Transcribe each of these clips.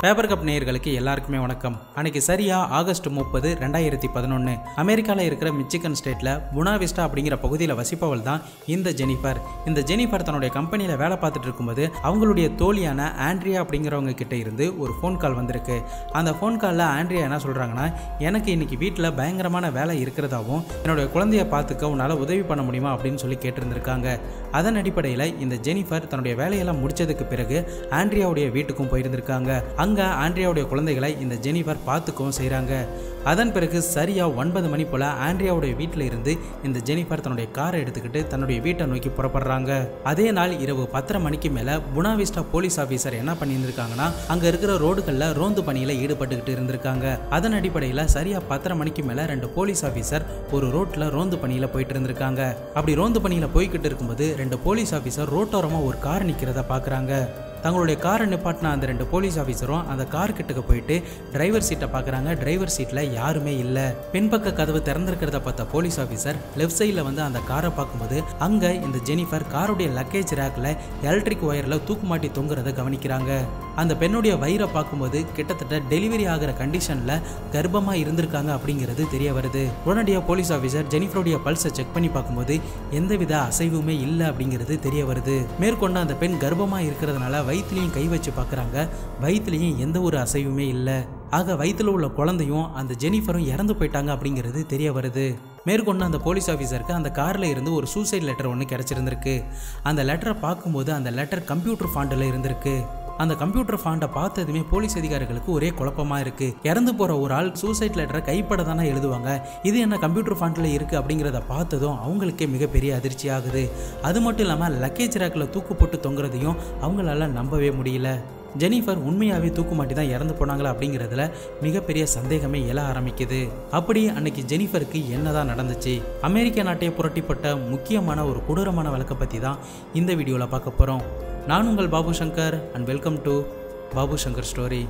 paper cup நேயர்களுக்கு எல்லாருக்குமே வணக்கம் அன்னைக்கு சரியா ஆகஸ்ட் முப்பது ரெண்டாயிரத்தி பதினொன்று அமெரிக்காவில் இருக்கிற மிச்சிகன் ஸ்டேட்ல புனாவிஸ்டா அப்படிங்கிற பகுதியில் வசிப்பவள் தான் இந்த ஜெனிஃபர் இந்த ஜெனிஃபர் தன்னுடைய கம்பெனியில் வேலை பார்த்துட்டு இருக்கும்போது அவங்களுடைய தோழியான ஆண்ட்ரியா அப்படிங்கிறவங்க கிட்ட இருந்து ஒரு ஃபோன் கால் வந்திருக்கு அந்த ஃபோன் காலில் ஆண்ட்ரியா என்ன சொல்றாங்கன்னா எனக்கு இன்னைக்கு வீட்டில் பயங்கரமான வேலை இருக்கிறதாவும் என்னுடைய குழந்தைய பார்த்துக்க உன்னால் உதவி பண்ண முடியுமா அப்படின்னு சொல்லி கேட்டிருந்திருக்காங்க அதன் அடிப்படையில் இந்த ஜெனிஃபர் தன்னுடைய வேலையெல்லாம் முடிச்சதுக்கு பிறகு ஆண்ட்ரியாவுடைய வீட்டுக்கும் போயிருந்திருக்காங்க அங்கே ஆண்ட்ரியாவுடைய குழந்தைகளை இந்த ஜெனிஃபர் பார்த்துக்கவும் செய்கிறாங்க அதன் பிறகு சரியா ஒன்பது மணி போல ஆண்ட்ரியாவுடைய வீட்டில் இருந்து இந்த ஜெனிஃபர் தன்னுடைய காரை எடுத்துக்கிட்டு தன்னுடைய வீட்டை நோக்கி புறப்படுறாங்க அதே நாள் இரவு பத்தரை மணிக்கு மேல புனாவிஸ்டா போலீஸ் ஆஃபீஸர் என்ன பண்ணியிருந்திருக்காங்கன்னா அங்க இருக்கிற ரோடுகள்ல ரோந்து பணியில ஈடுபட்டுக்கிட்டு இருந்திருக்காங்க அதன் அடிப்படையில் சரியா பத்தரை மணிக்கு மேல ரெண்டு போலீஸ் ஆஃபீஸர் ஒரு ரோட்ல ரோந்து பணியில போயிட்டு இருந்திருக்காங்க அப்படி ரோந்து பணியில போய்கிட்டு இருக்கும்போது ரெண்டு போலீஸ் ஆஃபீஸர் ரோட்டோரமா ஒரு கார் நிக்கிறத பாக்குறாங்க தங்களுடைய காரை நிப்பாட்டின அந்த ரெண்டு போலீஸ் ஆஃபீஸரும் அந்த கார் கிட்டக்கு போயிட்டு டிரைவர் சீட்டை பார்க்குறாங்க டிரைவர் சீட்டில் யாருமே இல்லை பின்பக்க கதவு திறந்திருக்கிறத பார்த்த போலீஸ் ஆஃபீஸர் லெஃப்ட் சைடில் வந்து அந்த காரை பார்க்கும்போது அங்கே இந்த ஜெனிஃபர் காருடைய லக்கேஜ் ரேக்கில் எலக்ட்ரிக் ஒயரில் தூக்கு மாட்டி தொங்குறத கவனிக்கிறாங்க அந்த பெண்ணுடைய வயிறை பார்க்கும்போது கிட்டத்தட்ட டெலிவரி ஆகிற கண்டிஷனில் கர்ப்பமாக இருந்திருக்காங்க அப்படிங்கிறது தெரிய வருது உடனடியாக போலீஸ் ஆஃபீஸர் ஜெனிஃபருடைய பல்ஸை செக் பண்ணி பார்க்கும்போது எந்தவித அசைவுமே இல்லை அப்படிங்கிறது தெரிய வருது மேற்கொண்டு அந்த பெண் கர்ப்பமாக இருக்கிறதுனால வயிற்றுலையும் கை வச்சு பார்க்குறாங்க வயிற்றுலையும் எந்த ஒரு அசைவுமே இல்லை ஆக வயிற்றுல உள்ள குழந்தையும் அந்த ஜெனிஃபரும் இறந்து போயிட்டாங்க அப்படிங்கிறது தெரிய வருது மேற்கொண்டு அந்த போலீஸ் ஆஃபீஸருக்கு அந்த காரில் இருந்து ஒரு சூசைட் லெட்டர் ஒன்று கிடச்சிருந்திருக்கு அந்த லெட்டரை பார்க்கும்போது அந்த லெட்டர் கம்ப்யூட்டர் ஃபாண்டில் இருந்திருக்கு அந்த கம்ப்யூட்டர் ஃபாண்டை பார்த்ததுமே போலீஸ் அதிகாரிகளுக்கு ஒரே குழப்பமா இருக்கு இறந்து போற ஒரு ஆள் சூசைட் லெட்டரை கைப்பட தானே எழுதுவாங்க இது என்ன கம்ப்யூட்டர் ஃபாண்டில் இருக்கு அப்படிங்கிறத பார்த்ததும் அவங்களுக்கே மிகப்பெரிய அதிர்ச்சி ஆகுது அது மட்டும் இல்லாமல் லக்கேஜ் ரேக்கில் தூக்கு போட்டு தொங்குறதையும் அவங்களால நம்பவே முடியல ஜெனிஃபர் உண்மையாகவே தூக்கு மாட்டி தான் இறந்து போனாங்களா அப்படிங்கிறதுல மிகப்பெரிய சந்தேகமே எழ ஆரம்பிக்குது அப்படி அன்னைக்கு ஜெனிஃபருக்கு என்னதான் நடந்துச்சு அமெரிக்க நாட்டையே புரட்டிப்பட்ட முக்கியமான ஒரு கொடூரமான வழக்கை பற்றி தான் இந்த வீடியோவில் பார்க்க போகிறோம் நான் உங்கள் Babu Shankar and welcome to Babu Shankar story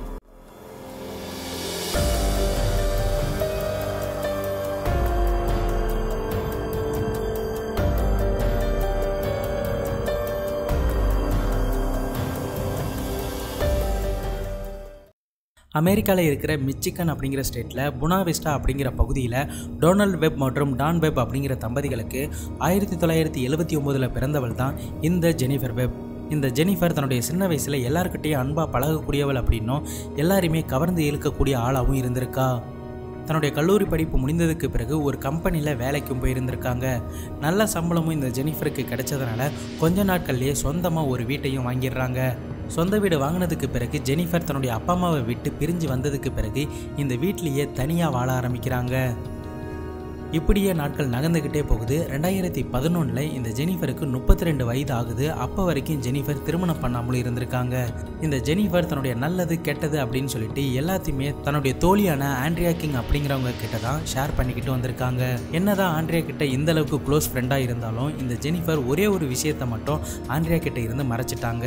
அமெரிக்காவில் இருக்கிற மிச்சிகன் அப்படிங்கிற ஸ்டேட்டில் புனாவிஸ்டா அப்படிங்கிற பகுதியில் டொனால்ட் வெப் மற்றும் டான் வெப் அப்படிங்கிற தம்பதிகளுக்கு ஆயிரத்தி தொள்ளாயிரத்தி எழுபத்தி ஒம்போதில் பிறந்தவள் தான் இந்த ஜெனிஃபர் வெப் இந்த ஜெனிஃபர் தன்னுடைய சின்ன வயசில் எல்லாருக்கிட்டையும் அன்பாக பழகக்கூடியவள் அப்படின்னும் எல்லாரையுமே கவர்ந்து இழுக்கக்கூடிய ஆளாகவும் இருந்திருக்கா தன்னுடைய கல்லூரி படிப்பு முடிந்ததுக்கு பிறகு ஒரு கம்பெனியில் வேலைக்கும் போயிருந்திருக்காங்க நல்ல சம்பளமும் இந்த ஜெனிஃபருக்கு கிடைச்சதுனால கொஞ்ச நாட்கள்லேயே சொந்தமாக ஒரு வீட்டையும் வாங்கிடுறாங்க சொந்த வீடு வாங்கினதுக்கு பிறகு ஜெனிஃபர் தன்னுடைய அப்பா அம்மாவை விட்டு பிரிஞ்சு வந்ததுக்கு பிறகு இந்த வீட்லேயே தனியாக வாழ ஆரம்பிக்கிறாங்க இப்படியே நாட்கள் நகர்ந்துக்கிட்டே போகுது ரெண்டாயிரத்தி பதினொன்றில் இந்த ஜெனிஃபருக்கு முப்பத்தி ரெண்டு வயது ஆகுது அப்போ வரைக்கும் ஜெனிஃபர் திருமணம் பண்ணாமலும் இருந்திருக்காங்க இந்த ஜெனிஃபர் தன்னுடைய நல்லது கெட்டது அப்படின்னு சொல்லிட்டு எல்லாத்தையுமே தன்னுடைய தோழியான ஆண்ட்ரியா கிங் அப்படிங்கிறவங்க கிட்ட தான் ஷேர் பண்ணிக்கிட்டு வந்திருக்காங்க என்னதான் ஆண்ட்ரியா கிட்ட இந்த அளவுக்கு க்ளோஸ் ஃப்ரெண்டாக இருந்தாலும் இந்த ஜெனிஃபர் ஒரே ஒரு விஷயத்தை மட்டும் ஆண்ட்ரியா கிட்ட இருந்து மறைச்சிட்டாங்க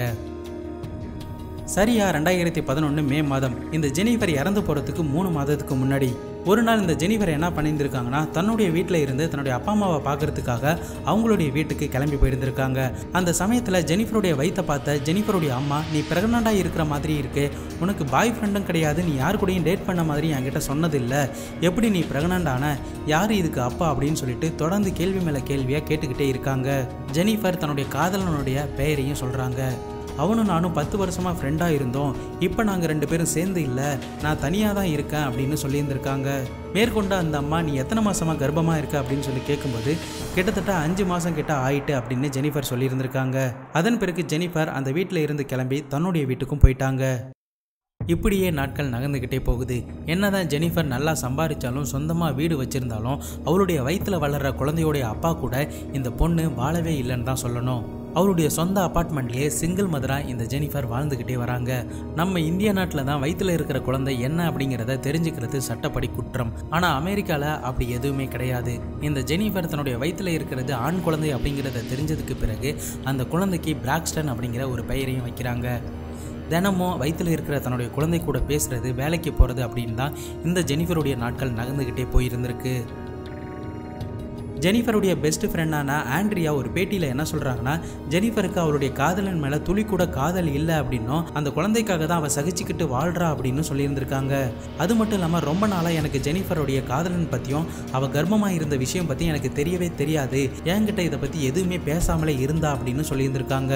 சரியா ரெண்டாயிரத்தி பதினொன்று மே மாதம் இந்த ஜெனிஃபர் இறந்து போகிறதுக்கு மூணு மாதத்துக்கு முன்னாடி ஒரு நாள் இந்த ஜெனிஃபர் என்ன பண்ணியிருந்திருக்காங்கன்னா தன்னுடைய வீட்டில் இருந்து தன்னுடைய அப்பா அம்மாவை பார்க்கறதுக்காக அவங்களுடைய வீட்டுக்கு கிளம்பி போயிருந்திருக்காங்க அந்த சமயத்தில் ஜெனிஃபருடைய வயித்தை பார்த்த ஜெனிஃபருடைய அம்மா நீ பிரெக்னண்டாக இருக்கிற மாதிரி இருக்கு உனக்கு பாய் ஃப்ரெண்டும் கிடையாது நீ யார் கூடயும் டேட் பண்ண மாதிரி என்கிட்ட சொன்னதில்லை எப்படி நீ பிரெக்னண்ட் ஆன யார் இதுக்கு அப்பா அப்படின்னு சொல்லிட்டு தொடர்ந்து கேள்வி மேலே கேள்வியாக கேட்டுக்கிட்டே இருக்காங்க ஜெனிஃபர் தன்னுடைய காதலனுடைய பெயரையும் சொல்கிறாங்க அவனும் நானும் பத்து வருஷமா ஃப்ரெண்டாக இருந்தோம் இப்போ நாங்கள் ரெண்டு பேரும் சேர்ந்து இல்லை நான் தனியாக தான் இருக்கேன் அப்படின்னு சொல்லியிருந்திருக்காங்க மேற்கொண்டு அந்த அம்மா நீ எத்தனை மாசமா கர்ப்பமாக இருக்க அப்படின்னு சொல்லி கேட்கும்போது கிட்டத்தட்ட அஞ்சு மாதம் கிட்ட ஆயிட்டு அப்படின்னு ஜெனிஃபர் சொல்லியிருந்திருக்காங்க அதன் பிறகு ஜெனிஃபர் அந்த வீட்டில் இருந்து கிளம்பி தன்னுடைய வீட்டுக்கும் போயிட்டாங்க இப்படியே நாட்கள் நகர்ந்துக்கிட்டே போகுது என்னதான் ஜெனிஃபர் நல்லா சம்பாதிச்சாலும் சொந்தமாக வீடு வச்சிருந்தாலும் அவளுடைய வயிற்றில் வளர்கிற குழந்தையோடைய அப்பா கூட இந்த பொண்ணு வாழவே இல்லைன்னு தான் சொல்லணும் அவருடைய சொந்த அப்பார்ட்மெண்ட்லேயே சிங்கிள் மதராக இந்த ஜெனிஃபர் வாழ்ந்துக்கிட்டே வராங்க நம்ம இந்திய நாட்டில் தான் வயிற்றில் இருக்கிற குழந்தை என்ன அப்படிங்கிறத தெரிஞ்சுக்கிறது சட்டப்படி குற்றம் ஆனால் அமெரிக்காவில் அப்படி எதுவுமே கிடையாது இந்த ஜெனிஃபர் தன்னுடைய வயிற்றில் இருக்கிறது ஆண் குழந்தை அப்படிங்கிறத தெரிஞ்சதுக்கு பிறகு அந்த குழந்தைக்கு பிராக்ஸ்டன் அப்படிங்கிற ஒரு பெயரையும் வைக்கிறாங்க தினமும் வயிற்றில் இருக்கிற தன்னுடைய குழந்தை கூட பேசுறது வேலைக்கு போகிறது அப்படின்னு தான் இந்த ஜெனிஃபருடைய நாட்கள் நகர்ந்துக்கிட்டே போயிருந்திருக்கு ஜெனிஃபருடைய பெஸ்ட் ஃப்ரெண்டான ஆண்ட்ரியா ஒரு பேட்டியில் என்ன சொல்கிறாங்கன்னா ஜெனிஃபருக்கு அவளுடைய காதலன் மேலே துளி கூட காதல் இல்லை அப்படின்னும் அந்த குழந்தைக்காக தான் அவள் சகிச்சுக்கிட்டு வாழ்றா அப்படின்னு சொல்லியிருந்திருக்காங்க அது மட்டும் இல்லாமல் ரொம்ப நாளாக எனக்கு ஜெனிஃபருடைய காதலன் பற்றியும் அவள் கர்ப்பமாக இருந்த விஷயம் பற்றி எனக்கு தெரியவே தெரியாது என்கிட்ட இதை பற்றி எதுவுமே பேசாமலே இருந்தா அப்படின்னு சொல்லியிருந்திருக்காங்க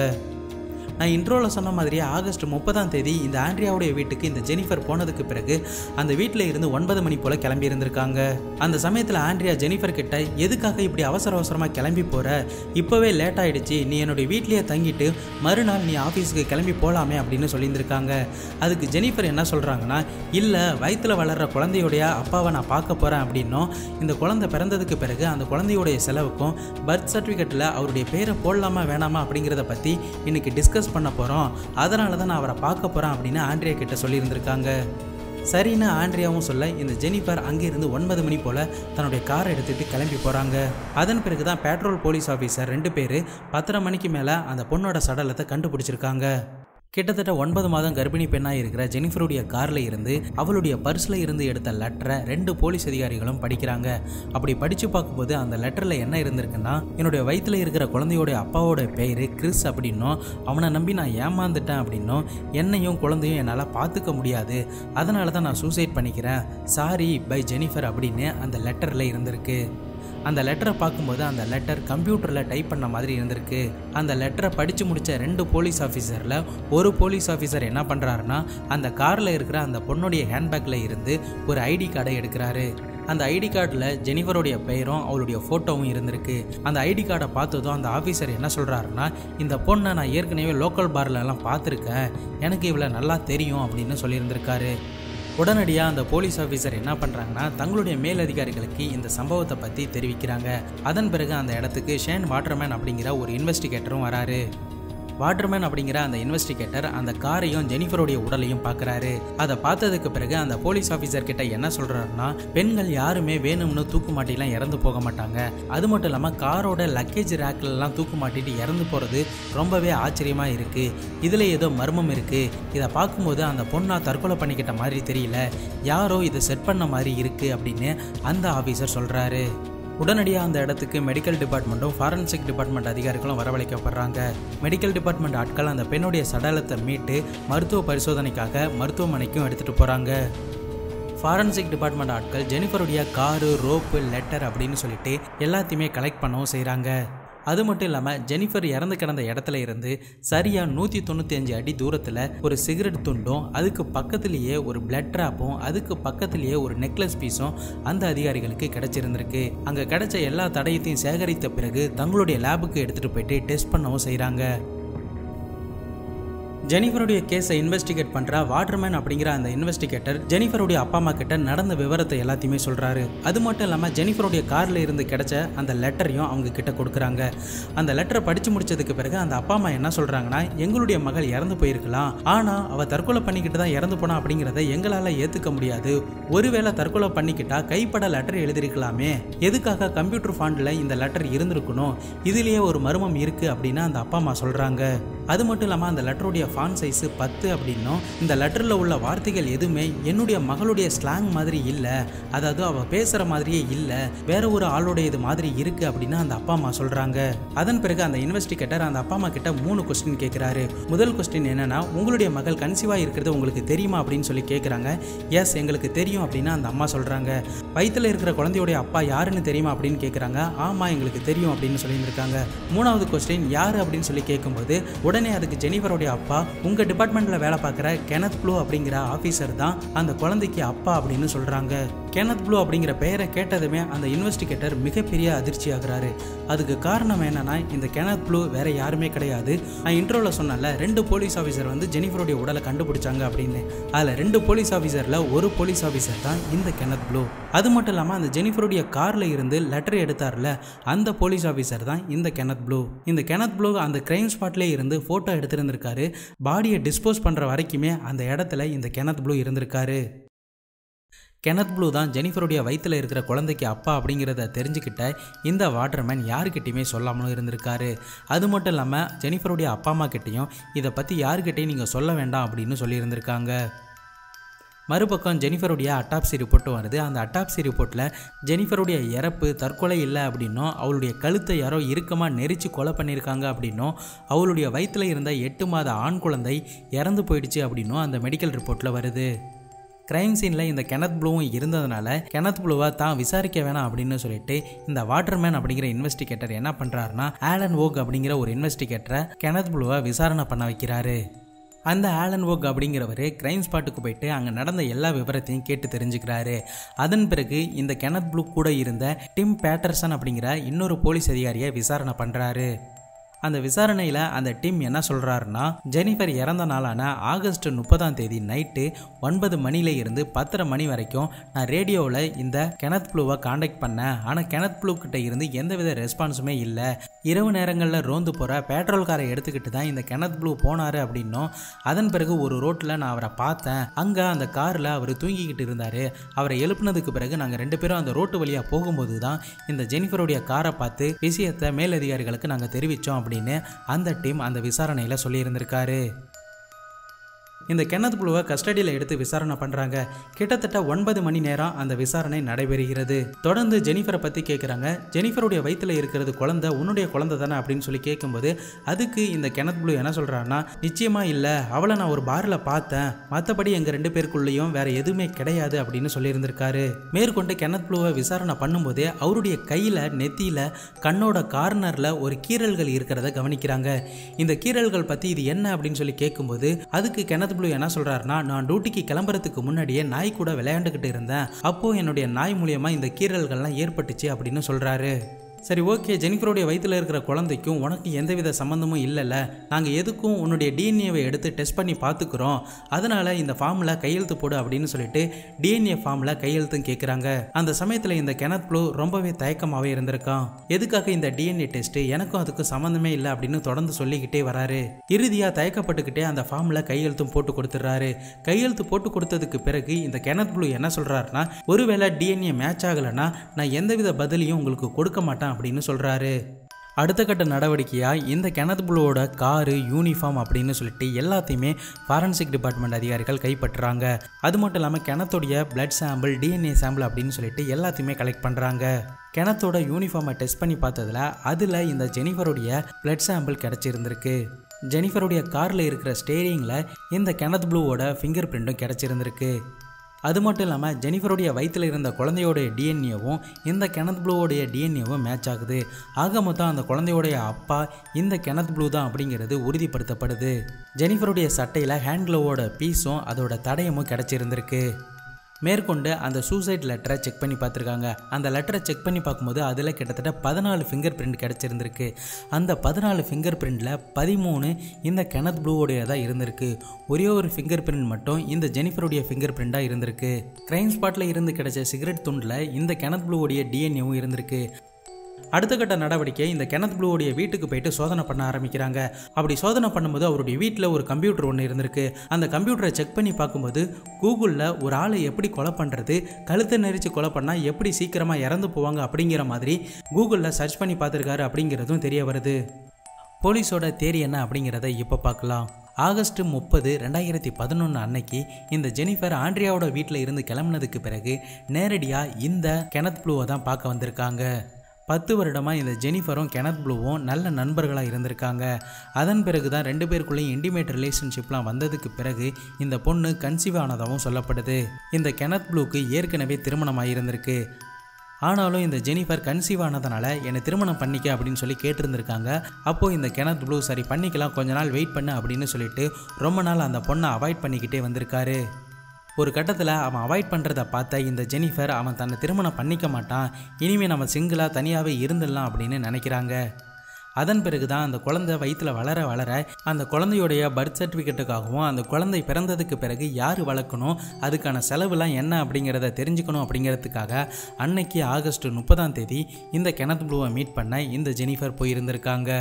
நான் இன்ட்ரோவில் சொன்ன மாதிரியே ஆகஸ்ட் முப்பதாம் தேதி இந்த ஆண்ட்ரியாவுடைய வீட்டுக்கு இந்த ஜெனிஃபர் போனதுக்கு பிறகு அந்த வீட்டில் இருந்து ஒன்பது மணி போல் கிளம்பி இருந்திருக்காங்க அந்த சமயத்தில் ஆண்ட்ரியா ஜெனிஃபர் கிட்ட எதுக்காக இப்படி அவசர அவசரமாக கிளம்பி போகிற இப்போவே லேட் ஆயிடுச்சு நீ என்னுடைய வீட்லேயே தங்கிட்டு மறுநாள் நீ ஆஃபீஸுக்கு கிளம்பி போகலாமே அப்படின்னு சொல்லியிருந்திருக்காங்க அதுக்கு ஜெனிஃபர் என்ன சொல்கிறாங்கன்னா இல்லை வயிற்றில் வளர்கிற குழந்தையுடைய அப்பாவை நான் பார்க்க போகிறேன் அப்படின்னும் இந்த குழந்தை பிறந்ததுக்கு பிறகு அந்த குழந்தையுடைய செலவுக்கும் பர்த் சர்டிஃபிகேட்டில் அவருடைய பேரை போடலாமா வேணாமா அப்படிங்கிறத பற்றி இன்னைக்கு டிஸ்கஸ் பண்ண போகிறோம் அதனால தான் நான் அவரை பார்க்க போகிறேன் அப்படின்னு ஆண்ட்ரியா கிட்ட சொல்லியிருந்திருக்காங்க சரின்னு ஆண்ட்ரியாவும் சொல்ல இந்த ஜெனிஃபர் அங்கிருந்து ஒன்பது மணி போல் தன்னுடைய காரை எடுத்துட்டு கிளம்பி போகிறாங்க அதன் பிறகு தான் பெட்ரோல் போலீஸ் ஆஃபீஸர் ரெண்டு பேர் பத்தரை மணிக்கு மேலே அந்த பொண்ணோட சடலத்தை கண்டுபிடிச்சிருக்காங்க கிட்டத்தட்ட ஒன்பது மாதம் கர்ப்பிணி பெண்ணாக இருக்கிற ஜெனிஃபருடைய காரில் இருந்து அவளுடைய பர்ஸில் இருந்து எடுத்த லெட்டரை ரெண்டு போலீஸ் அதிகாரிகளும் படிக்கிறாங்க அப்படி படித்து பார்க்கும்போது அந்த லெட்டரில் என்ன இருந்திருக்குன்னா என்னுடைய வயிற்றில் இருக்கிற குழந்தையோட அப்பாவோட பேர் கிறிஸ் அப்படின்னும் அவனை நம்பி நான் ஏமாந்துட்டேன் அப்படின்னும் என்னையும் குழந்தையும் என்னால் பார்த்துக்க முடியாது அதனால தான் நான் சூசைட் பண்ணிக்கிறேன் சாரி பை ஜெனிஃபர் அப்படின்னு அந்த லெட்டரில் இருந்திருக்கு அந்த லெட்டரை பார்க்கும்போது அந்த லெட்டர் கம்ப்யூட்டரில் டைப் பண்ண மாதிரி இருந்திருக்கு அந்த லெட்டரை படித்து முடித்த ரெண்டு போலீஸ் ஆஃபீஸரில் ஒரு போலீஸ் ஆஃபீஸர் என்ன பண்ணுறாருன்னா அந்த காரில் இருக்கிற அந்த பொண்ணுடைய ஹேண்ட்பேக்கில் இருந்து ஒரு ஐடி கார்டை எடுக்கிறாரு அந்த ஐடி கார்டில் ஜெனிஃபருடைய பெயரும் அவளுடைய ஃபோட்டோவும் இருந்திருக்கு அந்த ஐடி கார்டை பார்த்ததும் அந்த ஆஃபீஸர் என்ன சொல்கிறாருன்னா இந்த பொண்ணை நான் ஏற்கனவே லோக்கல் பார்லலாம் பார்த்துருக்கேன் எனக்கு இவளை நல்லா தெரியும் அப்படின்னு சொல்லியிருந்திருக்காரு உடனடியாக அந்த போலீஸ் ஆஃபீஸர் என்ன பண்ணுறாங்கன்னா தங்களுடைய மேலதிகாரிகளுக்கு இந்த சம்பவத்தை பற்றி தெரிவிக்கிறாங்க அதன் பிறகு அந்த இடத்துக்கு ஷேன் வாட்டர்மேன் அப்படிங்கிற ஒரு இன்வெஸ்டிகேட்டரும் வராரு வாட்டர்மேன் அப்படிங்கிற அந்த இன்வெஸ்டிகேட்டர் அந்த காரையும் ஜெனிஃபருடைய உடலையும் பார்க்குறாரு அதை பார்த்ததுக்கு பிறகு அந்த போலீஸ் ஆஃபீஸர் கிட்ட என்ன சொல்கிறாருன்னா பெண்கள் யாருமே வேணும்னு தூக்கு மாட்டிலாம் இறந்து போக மாட்டாங்க அது மட்டும் இல்லாமல் காரோட லக்கேஜ் ரேக்லலாம் தூக்கு மாட்டிட்டு இறந்து போகிறது ரொம்பவே ஆச்சரியமாக இருக்குது இதில் ஏதோ மர்மம் இருக்குது இதை பார்க்கும்போது அந்த பொண்ணா தற்கொலை பண்ணிக்கிட்ட மாதிரி தெரியல யாரோ இதை செட் பண்ண மாதிரி இருக்குது அப்படின்னு அந்த ஆஃபீஸர் சொல்கிறாரு உடனடியாக அந்த இடத்துக்கு மெடிக்கல் டிபார்ட்மெண்ட்டும் ஃபாரன்சிக் டிபார்ட்மெண்ட் அதிகாரிகளும் வரவழைக்கப்படுறாங்க மெடிக்கல் டிபார்ட்மெண்ட் ஆட்கள் அந்த பெண்ணுடைய சடலத்தை மீட்டு மருத்துவ பரிசோதனைக்காக மருத்துவமனைக்கும் எடுத்துகிட்டு போகிறாங்க ஃபாரன்சிக் டிபார்ட்மெண்ட் ஆட்கள் ஜெனிஃபருடைய காரு ரோப்பு லெட்டர் அப்படின்னு சொல்லிட்டு எல்லாத்தையுமே கலெக்ட் பண்ணவும் செய்கிறாங்க அது மட்டும் இல்லாமல் ஜெனிஃபர் இறந்து கிடந்த இடத்துல இருந்து சரியாக நூற்றி தொண்ணூற்றி அஞ்சு அடி தூரத்தில் ஒரு சிகரெட் துண்டும் அதுக்கு பக்கத்துலேயே ஒரு பிளட் ட்ராப்பும் அதுக்கு பக்கத்துலேயே ஒரு நெக்லஸ் பீஸும் அந்த அதிகாரிகளுக்கு கிடைச்சிருந்திருக்கு அங்கே கிடைச்ச எல்லா தடயத்தையும் சேகரித்த பிறகு தங்களுடைய லேபுக்கு எடுத்துகிட்டு போயிட்டு டெஸ்ட் பண்ணவும் செய்கிறாங்க ஜெனிஃபருடைய கேஸை இன்வெஸ்டிகேட் பண்ணுற வாட்டர்மேன் அப்படிங்கிற அந்த இன்வெஸ்டிகேட்டர் ஜெனிஃபருடைய அப்பா அம்மா கிட்ட நடந்த விவரத்தை எல்லாத்தையுமே சொல்கிறாரு அது மட்டும் இல்லாமல் ஜெனிஃபருடைய காரில் இருந்து கிடைச்ச அந்த லெட்டரையும் அவங்க கிட்ட கொடுக்குறாங்க அந்த லெட்டரை படித்து முடிச்சதுக்கு பிறகு அந்த அப்பா அம்மா என்ன சொல்கிறாங்கன்னா எங்களுடைய மகள் இறந்து போயிருக்கலாம் ஆனால் அவள் தற்கொலை பண்ணிக்கிட்டு தான் இறந்து போனா அப்படிங்கிறத எங்களால் ஏற்றுக்க முடியாது ஒருவேளை தற்கொலை பண்ணிக்கிட்டா கைப்பட லெட்டர் எழுதியிருக்கலாமே எதுக்காக கம்ப்யூட்டர் ஃபாண்டில் இந்த லெட்டர் இருந்திருக்கணும் இதுலேயே ஒரு மர்மம் இருக்குது அப்படின்னு அந்த அப்பா அம்மா சொல்கிறாங்க அது மட்டும் இல்லாமல் அந்த லெட்டருடைய ஃபான் சைஸு பத்து அப்படின்னும் இந்த லெட்டரில் உள்ள வார்த்தைகள் எதுவுமே என்னுடைய மகளுடைய ஸ்லாங் மாதிரி இல்லை அதாவது அவள் பேசுகிற மாதிரியே இல்லை வேற ஒரு ஆளுடையது மாதிரி இருக்குது அப்படின்னு அந்த அப்பா அம்மா சொல்கிறாங்க அதன் பிறகு அந்த இன்வெஸ்டிகேட்டர் அந்த அப்பா அம்மா கிட்ட மூணு கொஸ்டின் கேட்குறாரு முதல் கொஸ்டின் என்னன்னா உங்களுடைய மகள் கன்சீவாக இருக்கிறது உங்களுக்கு தெரியுமா அப்படின்னு சொல்லி கேட்குறாங்க எஸ் எங்களுக்கு தெரியும் அப்படின்னு அந்த அம்மா சொல்கிறாங்க வயிற்றில் இருக்கிற குழந்தையுடைய அப்பா யாருன்னு தெரியுமா அப்படின்னு கேட்குறாங்க ஆமாம் எங்களுக்கு தெரியும் அப்படின்னு சொல்லியிருந்திருக்காங்க மூணாவது கொஸ்டின் யார் அப்படின்னு சொல்லி கேட்கும்போது உடனே அதுக்கு ஜெனிஃபருடைய அப்பா உங்கள் டிபார்ட்மெண்ட்டில் வேலை பார்க்குற கெனத் ப்ளூ அப்படிங்கிற ஆஃபீஸர் தான் அந்த குழந்தைக்கு அப்பா அப்படின்னு சொல்கிறாங்க கெனத் ப்ளூ அப்படிங்கிற பெயரை கேட்டதுமே அந்த இன்வெஸ்டிகேட்டர் மிகப்பெரிய அதிர்ச்சி ஆகுறாரு அதுக்கு காரணம் என்னன்னா இந்த கெனத் ப்ளூ வேற யாருமே கிடையாது நான் இன்ட்ரோவில் சொன்னல ரெண்டு போலீஸ் ஆஃபீஸர் வந்து ஜெனிஃபருடைய உடலை கண்டுபிடிச்சாங்க அப்படின்னு அதில் ரெண்டு போலீஸ் ஆஃபீஸரில் ஒரு போலீஸ் ஆஃபீஸர் தான் இந்த கெனத் ப்ளூ அது மட்டும் இல்லாமல் அந்த ஜெனிஃபருடைய காரில் இருந்து லெட்டர் எடுத்தார்ல அந்த போலீஸ் ஆஃபீஸர் தான் இந்த கெனத் ப்ளூ இந்த கெனத் ப்ளூ அந்த கிரைம் ஸ்பாட்லேயே இருந்து ஃபோட்டோ எடுத்திருந்திருக்காரு பாடியை டிஸ்போஸ் பண்ணுற வரைக்குமே அந்த இடத்துல இந்த கெனத் ப்ளூ இருந்திருக்காரு கெனத் ப்ளூ தான் ஜெனிஃபருடைய வயிற்றில் இருக்கிற குழந்தைக்கு அப்பா அப்படிங்கிறத தெரிஞ்சுக்கிட்ட இந்த வாட்டர்மேன் யாருக்கிட்டையுமே சொல்லாமலும் இருந்திருக்காரு அது மட்டும் இல்லாமல் ஜெனிஃபருடைய அப்பா அம்மா கிட்டேயும் இதை பற்றி யாருக்கிட்டையும் நீங்கள் சொல்ல வேண்டாம் அப்படின்னு சொல்லியிருந்திருக்காங்க மறுபக்கம் ஜெனிஃபருடைய அட்டாப்சி ரிப்போர்ட்டும் வருது அந்த அட்டாப்சி ரிப்போர்ட்டில் ஜெனிஃபருடைய இறப்பு தற்கொலை இல்லை அப்படின்னும் அவளுடைய கழுத்தை யாரோ இறுக்கமாக நெரிச்சு கொலை பண்ணியிருக்காங்க அப்படின்னும் அவளுடைய வயிற்றில் இருந்த எட்டு மாத ஆண் குழந்தை இறந்து போயிடுச்சு அப்படின்னும் அந்த மெடிக்கல் ரிப்போர்ட்டில் வருது கிரைம் சீனில் இந்த கெனத் ப்ளூவும் இருந்ததுனால கெனத் ப்ளூவை தான் விசாரிக்க வேணாம் அப்படின்னு சொல்லிட்டு இந்த வாட்டர்மேன் அப்படிங்கிற இன்வெஸ்டிகேட்டர் என்ன பண்ணுறாருன்னா ஆலன் ஓக் அப்படிங்கிற ஒரு இன்வெஸ்டிகேட்டரை கெனத் ப்ளூவை விசாரணை பண்ண வைக்கிறாரு அந்த ஆலன் ஓக் அப்படிங்கிறவர் கிரைம் ஸ்பாட்டுக்கு போயிட்டு அங்கே நடந்த எல்லா விவரத்தையும் கேட்டு தெரிஞ்சுக்கிறாரு அதன் பிறகு இந்த கெனத் ப்ளூ கூட இருந்த டிம் பேட்டர்சன் அப்படிங்கிற இன்னொரு போலீஸ் அதிகாரியை விசாரணை பண்ணுறாரு அந்த விசாரணையில் அந்த டீம் என்ன சொல்கிறாருன்னா ஜெனிஃபர் இறந்த நாளான ஆகஸ்ட் முப்பதாம் தேதி நைட்டு ஒன்பது மணில இருந்து பத்தரை மணி வரைக்கும் நான் ரேடியோவில் இந்த கெனத் ப்ளூவை காண்டாக்ட் பண்ணேன் ஆனால் கெனத் ப்ளூ கிட்ட இருந்து எந்தவித ரெஸ்பான்ஸுமே இல்லை இரவு நேரங்களில் ரோந்து போகிற பெட்ரோல் காரை எடுத்துக்கிட்டு தான் இந்த கெனத் ப்ளூ போனார் அப்படின்னும் அதன் பிறகு ஒரு ரோட்டில் நான் அவரை பார்த்தேன் அங்கே அந்த காரில் அவர் தூங்கிக்கிட்டு இருந்தார் அவரை எழுப்புனதுக்கு பிறகு நாங்கள் ரெண்டு பேரும் அந்த ரோட்டு வழியாக போகும்போது தான் இந்த ஜெனிஃபருடைய காரை பார்த்து விஷயத்தை மேலதிகாரிகளுக்கு நாங்கள் தெரிவித்தோம் அப்படின்னு அந்த டீம் அந்த விசாரணையில் சொல்லியிருந்திருக்காரு இந்த கென்னத் ப்ளூவை கஸ்டடியில் எடுத்து விசாரணை பண்ணுறாங்க கிட்டத்தட்ட ஒன்பது மணி நேரம் அந்த விசாரணை நடைபெறுகிறது தொடர்ந்து ஜெனிஃபரை பற்றி கேட்குறாங்க ஜெனிஃபருடைய வயிற்றில் இருக்கிறது குழந்தை உன்னுடைய குழந்தை தானே அப்படின்னு சொல்லி கேட்கும்போது அதுக்கு இந்த கெனத் ப்ளூ என்ன சொல்கிறான்னா நிச்சயமாக இல்லை அவளை நான் ஒரு பாரில் பார்த்தேன் மற்றபடி எங்கள் ரெண்டு பேருக்குள்ளேயும் வேற எதுவுமே கிடையாது அப்படின்னு சொல்லியிருந்திருக்காரு மேற்கொண்டு கெனத் ப்ளூவை விசாரணை பண்ணும்போதே அவருடைய கையில் நெத்தியில் கண்ணோட கார்னரில் ஒரு கீறல்கள் இருக்கிறத கவனிக்கிறாங்க இந்த கீறல்கள் பற்றி இது என்ன அப்படின்னு சொல்லி கேட்கும்போது அதுக்கு கெனத் ப்ளூ என்ன சொல்றாருன்னா நான் டியூட்டிக்கு கிளம்புறதுக்கு முன்னாடியே நாய் கூட விளையாண்டுக்கிட்டு இருந்தேன் அப்போ என்னுடைய நாய் மூலியமா இந்த கீறல்கள்லாம் ஏற்பட்டுச்சு அப்படின்னு சொல்றாரு சரி ஓகே ஜெனிஃபருடைய வயிற்றில் இருக்கிற குழந்தைக்கும் உனக்கு எந்தவித சம்மந்தமும் இல்லைல்ல நாங்கள் எதுக்கும் உன்னுடைய டிஎன்ஏவை எடுத்து டெஸ்ட் பண்ணி பார்த்துக்குறோம் அதனால் இந்த ஃபார்மில் கையெழுத்து போடு அப்படின்னு சொல்லிட்டு டிஎன்ஏ ஃபார்மில் கையெழுத்தும் கேட்குறாங்க அந்த சமயத்தில் இந்த கெனத் ப்ளூ ரொம்பவே தயக்கமாகவே இருந்திருக்கான் எதுக்காக இந்த டிஎன்ஏ டெஸ்ட்டு எனக்கும் அதுக்கும் சம்மந்தமே இல்லை அப்படின்னு தொடர்ந்து சொல்லிக்கிட்டே வராரு இறுதியாக தயக்கப்பட்டுக்கிட்டே அந்த ஃபார்மில் கையெழுத்தும் போட்டு கொடுத்துட்றாரு கையெழுத்து போட்டு கொடுத்ததுக்கு பிறகு இந்த கெனத் ப்ளூ என்ன சொல்கிறாருன்னா ஒருவேளை டிஎன்ஏ மேட்ச் ஆகலைன்னா நான் எந்தவித பதிலையும் உங்களுக்கு கொடுக்க மாட்டேன் அப்படின்னு சொல்கிறாரு அடுத்த கட்ட நடவடிக்கையாக இந்த கெனத் ப்ளூவோட காரு யூனிஃபார்ம் அப்படின்னு சொல்லிட்டு எல்லாத்தையுமே ஃபாரன்சிக் டிபார்ட்மெண்ட் அதிகாரிகள் கைப்பற்றுறாங்க அது மட்டும் இல்லாமல் கிணத்துடைய பிளட் சாம்பிள் டிஎன்ஏ சாம்பிள் அப்படின்னு சொல்லிட்டு எல்லாத்தையுமே கலெக்ட் பண்ணுறாங்க கிணத்தோட யூனிஃபார்மை டெஸ்ட் பண்ணி பார்த்ததுல அதில் இந்த ஜெனிஃபருடைய பிளட் சாம்பிள் கிடச்சிருந்திருக்கு ஜெனிஃபருடைய காரில் இருக்கிற ஸ்டேரிங்கில் இந்த கெனத் ப்ளூவோட ஃபிங்கர் பிரிண்ட்டும் கிடச்சிருந்திருக்கு அது மட்டும் இல்லாமல் ஜெனிஃபருடைய வயிற்றில் இருந்த குழந்தையோடைய டிஎன்ஏவும் இந்த கெனத் ப்ளூவோடைய டிஎன்ஏவும் மேட்ச் ஆகுது ஆக மொத்தம் அந்த குழந்தையோடைய அப்பா இந்த கெனத் ப்ளூ தான் அப்படிங்கிறது உறுதிப்படுத்தப்படுது ஜெனிஃபருடைய சட்டையில் ஹேண்ட் க்ளோவோட பீஸும் அதோட தடயமும் கிடச்சிருந்திருக்கு மேற்கொண்டு அந்த சூசைட் லெட்டரை செக் பண்ணி பார்த்துருக்காங்க அந்த லெட்டரை செக் பண்ணி பார்க்கும்போது அதில் கிட்டத்தட்ட பதினாலு ஃபிங்கர் பிரிண்ட் கிடச்சிருந்திருக்கு அந்த பதினாலு ஃபிங்கர் பிரிண்டில் பதிமூணு இந்த கெனத் ப்ளூவோடையதாக இருந்திருக்கு ஒரே ஒரு ஃபிங்கர் பிரிண்ட் மட்டும் இந்த ஜெனிஃபருடைய ஃபிங்கர் பிரிண்டாக இருந்திருக்கு கிரைம் ஸ்பாட்டில் இருந்து கிடைச்ச சிகரெட் துண்டில் இந்த கெனத் ப்ளூவோடைய டிஎன்ஏவும் இருந்திருக்கு அடுத்த கட்ட நடவடிக்கை இந்த கெனத் ப்ளூவுடைய வீட்டுக்கு போயிட்டு சோதனை பண்ண ஆரம்பிக்கிறாங்க அப்படி சோதனை பண்ணும்போது அவருடைய வீட்டில் ஒரு கம்ப்யூட்டர் ஒன்று இருந்திருக்கு அந்த கம்ப்யூட்டரை செக் பண்ணி பார்க்கும்போது கூகுளில் ஒரு ஆளை எப்படி கொலை பண்ணுறது கழுத்தை நெரிச்சு கொலை பண்ணால் எப்படி சீக்கிரமாக இறந்து போவாங்க அப்படிங்கிற மாதிரி கூகுளில் சர்ச் பண்ணி பார்த்துருக்காரு அப்படிங்கிறதும் தெரிய வருது போலீஸோட தேரி என்ன அப்படிங்கிறத இப்போ பார்க்கலாம் ஆகஸ்ட் முப்பது ரெண்டாயிரத்தி பதினொன்று அன்னைக்கு இந்த ஜெனிஃபர் ஆண்ட்ரியாவோட வீட்டில் இருந்து கிளம்புனதுக்கு பிறகு நேரடியாக இந்த கெனத் ப்ளூவை தான் பார்க்க வந்திருக்காங்க பத்து வருடமாக இந்த ஜெனிஃபரும் கெனத் ப்ளூவும் நல்ல நண்பர்களாக இருந்திருக்காங்க அதன் பிறகு தான் ரெண்டு பேருக்குள்ளேயும் இன்டிமேட் ரிலேஷன்ஷிப்லாம் வந்ததுக்கு பிறகு இந்த பொண்ணு கன்சீவ் ஆனதாகவும் சொல்லப்படுது இந்த கெனத் ப்ளூக்கு ஏற்கனவே திருமணம் ஆகியிருந்திருக்கு ஆனாலும் இந்த ஜெனிஃபர் கன்சீவ் ஆனதுனால என்னை திருமணம் பண்ணிக்க அப்படின்னு சொல்லி கேட்டிருந்திருக்காங்க அப்போது இந்த கெனத் ப்ளூ சரி பண்ணிக்கலாம் கொஞ்ச நாள் வெயிட் பண்ணு அப்படின்னு சொல்லிட்டு ரொம்ப நாள் அந்த பொண்ணை அவாய்ட் பண்ணிக்கிட்டே வந்திருக்காரு ஒரு கட்டத்தில் அவன் அவாய்ட் பண்ணுறத பார்த்த இந்த ஜெனிஃபர் அவன் தன்னை திருமணம் பண்ணிக்க மாட்டான் இனிமேல் நம்ம சிங்கிளாக தனியாகவே இருந்துடலாம் அப்படின்னு நினைக்கிறாங்க அதன் பிறகு தான் அந்த குழந்தை வயிற்றில் வளர வளர அந்த குழந்தையுடைய பர்த் சர்டிஃபிகேட்டுக்காகவும் அந்த குழந்தை பிறந்ததுக்கு பிறகு யார் வளர்க்கணும் அதுக்கான செலவுலாம் என்ன அப்படிங்கிறத தெரிஞ்சுக்கணும் அப்படிங்கிறதுக்காக அன்னைக்கு ஆகஸ்ட் முப்பதாம் தேதி இந்த கெனத் ப்ளூவை மீட் பண்ண இந்த ஜெனிஃபர் போயிருந்திருக்காங்க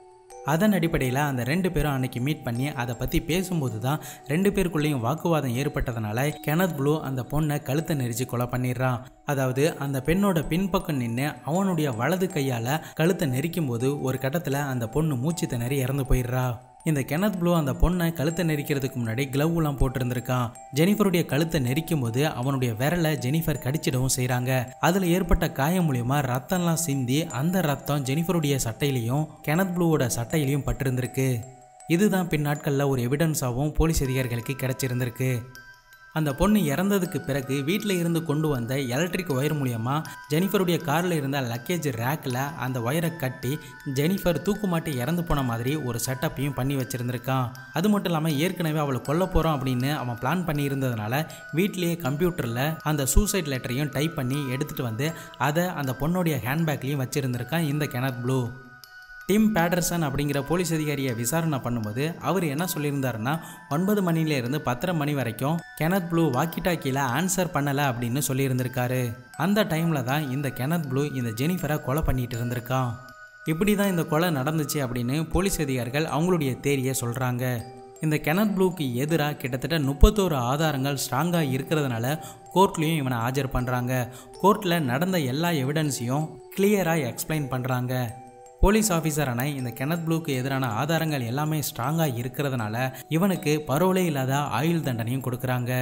அதன் அடிப்படையில் அந்த ரெண்டு பேரும் அன்னைக்கு மீட் பண்ணி அதை பற்றி பேசும்போது தான் ரெண்டு பேருக்குள்ளேயும் வாக்குவாதம் ஏற்பட்டதுனால கெனத் ப்ளூ அந்த பொண்ணை கழுத்தை நெரிச்சு கொலை பண்ணிடுறான் அதாவது அந்த பெண்ணோட பின்பக்கம் நின்று அவனுடைய வலது கையால் கழுத்தை நெரிக்கும் போது ஒரு கட்டத்தில் அந்த பொண்ணு மூச்சு திணறி இறந்து போயிடுறா இந்த கெனத் ப்ளூ அந்த பொண்ணை கழுத்தை நெரிக்கிறதுக்கு முன்னாடி க்ளவ்லாம் போட்டிருந்திருக்கான் ஜெனிஃபருடைய கழுத்தை நெரிக்கும் போது அவனுடைய விரலை ஜெனிஃபர் கடிச்சிடவும் செய்கிறாங்க அதில் ஏற்பட்ட காயம் மூலியமா ரத்தம்லாம் சிந்தி அந்த ரத்தம் ஜெனிஃபருடைய சட்டையிலையும் கெனத் ப்ளூவோட சட்டையிலையும் பட்டிருந்திருக்கு இதுதான் பின்னாட்களில் ஒரு எவிடன்ஸாகவும் போலீஸ் அதிகாரிகளுக்கு கிடைச்சிருந்திருக்கு அந்த பொண்ணு இறந்ததுக்கு பிறகு வீட்டில் இருந்து கொண்டு வந்த எலக்ட்ரிக் ஒயர் மூலியமா ஜெனிஃபருடைய காரில் இருந்த லக்கேஜ் ரேக்கில் அந்த ஒயரை கட்டி ஜெனிஃபர் தூக்குமாட்டி இறந்து போன மாதிரி ஒரு செட்டப்பையும் பண்ணி வச்சிருந்திருக்கான் அது மட்டும் இல்லாமல் ஏற்கனவே அவளை கொல்ல போகிறோம் அப்படின்னு அவன் பிளான் பண்ணி இருந்ததுனால வீட்லேயே கம்ப்யூட்டரில் அந்த சூசைட் லெட்டரையும் டைப் பண்ணி எடுத்துகிட்டு வந்து அதை அந்த பொண்ணுடைய ஹேண்ட்பேக்லேயும் வச்சிருந்திருக்கான் இந்த கெனத் ப்ளூ டிம் பேட்டர்சன் அப்படிங்கிற போலீஸ் அதிகாரியை விசாரணை பண்ணும்போது அவர் என்ன சொல்லியிருந்தாருன்னா ஒன்பது மணிலேருந்து பத்தரை மணி வரைக்கும் கெனத் ப்ளூ வாக்கி டாக்கியில் ஆன்சர் பண்ணலை அப்படின்னு சொல்லியிருந்திருக்காரு அந்த டைமில் தான் இந்த கெனத் ப்ளூ இந்த ஜெனிஃபரை கொலை பண்ணிட்டு இருந்திருக்கான் இப்படி தான் இந்த கொலை நடந்துச்சு அப்படின்னு போலீஸ் அதிகாரிகள் அவங்களுடைய தேரியை சொல்கிறாங்க இந்த கெனத் ப்ளூக்கு எதிராக கிட்டத்தட்ட முப்பத்தோரு ஆதாரங்கள் ஸ்ட்ராங்காக இருக்கிறதுனால கோர்ட்லேயும் இவனை ஆஜர் பண்ணுறாங்க கோர்ட்டில் நடந்த எல்லா எவிடன்ஸையும் கிளியராக எக்ஸ்பிளைன் பண்ணுறாங்க போலீஸ் ஆஃபீஸரான இந்த கெனத் ப்ளூக்கு எதிரான ஆதாரங்கள் எல்லாமே ஸ்ட்ராங்காக இருக்கிறதுனால இவனுக்கு பரோலே இல்லாத ஆயுள் தண்டனையும் கொடுக்குறாங்க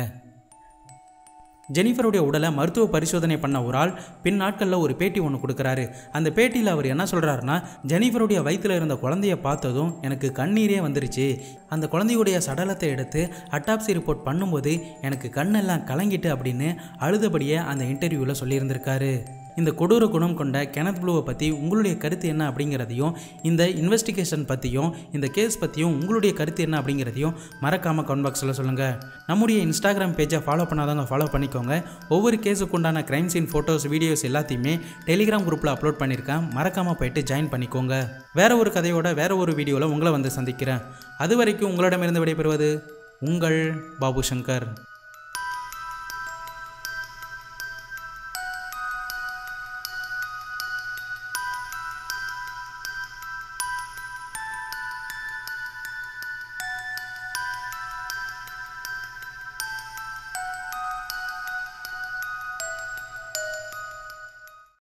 ஜெனிஃபருடைய உடலை மருத்துவ பரிசோதனை பண்ண ஒரு ஆள் பின் நாட்களில் ஒரு பேட்டி ஒன்று கொடுக்குறாரு அந்த பேட்டியில் அவர் என்ன சொல்கிறாருன்னா ஜெனிஃபருடைய வயிற்றில் இருந்த குழந்தைய பார்த்ததும் எனக்கு கண்ணீரே வந்துருச்சு அந்த குழந்தையுடைய சடலத்தை எடுத்து அட்டாப்சி ரிப்போர்ட் பண்ணும்போது எனக்கு கண்ணெல்லாம் கலங்கிட்டு அப்படின்னு அழுதபடியே அந்த இன்டர்வியூவில் சொல்லியிருந்திருக்காரு இந்த கொடூர குணம் கொண்ட கெனத் ப்ளூவை பற்றி உங்களுடைய கருத்து என்ன அப்படிங்கிறதையும் இந்த இன்வெஸ்டிகேஷன் பற்றியும் இந்த கேஸ் பற்றியும் உங்களுடைய கருத்து என்ன அப்படிங்கிறதையும் மறக்காமல் கமெண்ட் பாக்ஸில் சொல்லுங்கள் நம்முடைய இன்ஸ்டாகிராம் பேஜை ஃபாலோ பண்ணாதவங்க ஃபாலோ பண்ணிக்கோங்க ஒவ்வொரு கேஸுக்கு உண்டான கிரைம் சீன் ஃபோட்டோஸ் வீடியோஸ் எல்லாத்தையுமே டெலிகிராம் குரூப்பில் அப்லோட் பண்ணியிருக்கேன் மறக்காமல் போயிட்டு ஜாயின் பண்ணிக்கோங்க வேற ஒரு கதையோட வேற ஒரு வீடியோவில் உங்களை வந்து சந்திக்கிறேன் அது வரைக்கும் உங்களிடமிருந்து விடைபெறுவது உங்கள் பாபு சங்கர்